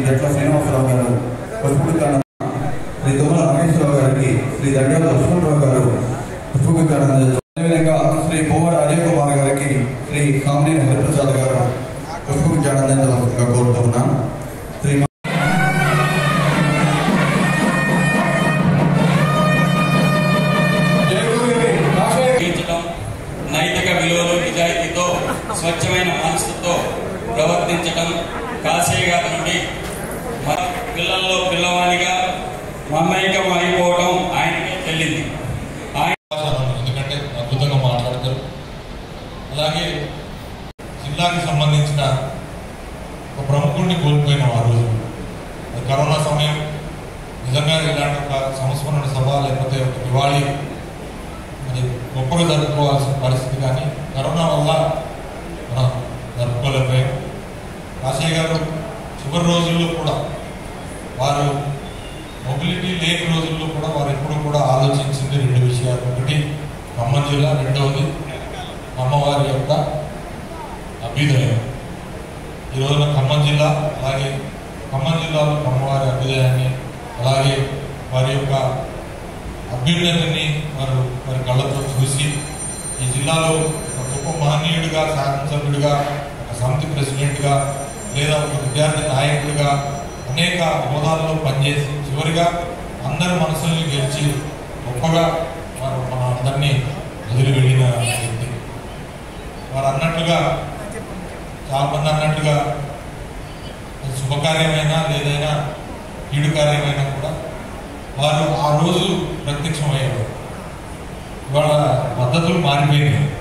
జట్ల శ్రీనివాసరావు గారు పుష్పకానంద శ్రీ తుమ్మల నాగేశ్వరరావు గారికి శ్రీ దండ్యాల లక్ష్మణరావు గారు పుష్పకానంద అదేవిధంగా శ్రీ పోవర అజయ్ కుమార్ గారికి శ్రీ కామినేని హరిప్రసాద్ గారు పుష్పకానందంగా కోరుతున్నాను శ్రీ జీవించడం నైతిక విలువలు నిజాయితీతో స్వచ్ఛమైన మనసుతో ప్రవర్తించడం కాశయ్య గారి నుండి మన పిల్లల్లో పిల్లవాడిగా మమైకం అయిపోవడం ఆయనకే చెల్లింది ఆయన భాషను ఎందుకంటే అద్భుతంగా మాట్లాడతారు అలాగే జిల్లాకి సంబంధించిన ఒక ప్రముఖుడిని కోల్పోయినాం ఆ రోజు అది కరోనా సమయం నిజంగా ఇలాంటి ఒక సంస్మరణ సభ లేకపోతే ఒక దివాళీ మరి గొప్పగా జరుపుకోవాల్సిన పరిస్థితి కానీ కరోనా వల్ల మనం జరుపుకోలేకపోయాం కాశయ్య గారు చివరి రోజుల్లో కూడా వారు మొబిలిటీ లేని రోజుల్లో కూడా వారు ఎప్పుడు కూడా ఆలోచించింది రెండు విషయాలు ఒకటి ఖమ్మం జిల్లా రెండవది అమ్మవారి యొక్క అభ్యుదయం ఈ రోజున ఖమ్మం జిల్లా అలాగే ఖమ్మం జిల్లాలో అమ్మవారి అభ్యుదయాన్ని అలాగే వారి యొక్క అభ్యున్నతిని వారు వారి కళ్ళతో చూసి ఈ జిల్లాలో ఒక గొప్ప మహనీయుడిగా శాసనసభ్యుడిగా ఒక సమితి ప్రెసిడెంట్గా లేదా ఒక విద్యార్థి నాయకుడిగా అనేక హోదాల్లో పనిచేసి చివరిగా అందరి మనసుల్ని గెలిచి గొప్పగా వారు మన అందరినీ వదిలి వెళ్ళిన వ్యక్తి వారు అన్నట్లుగా చాలా మంది అన్నట్లుగా అది శుభకార్యమైనా లేదైనా కీడు కార్యమైనా కూడా వారు ఆ రోజు ప్రత్యక్షమయ్యేవారు ఇవాళ పద్ధతులు మారిపోయినాయి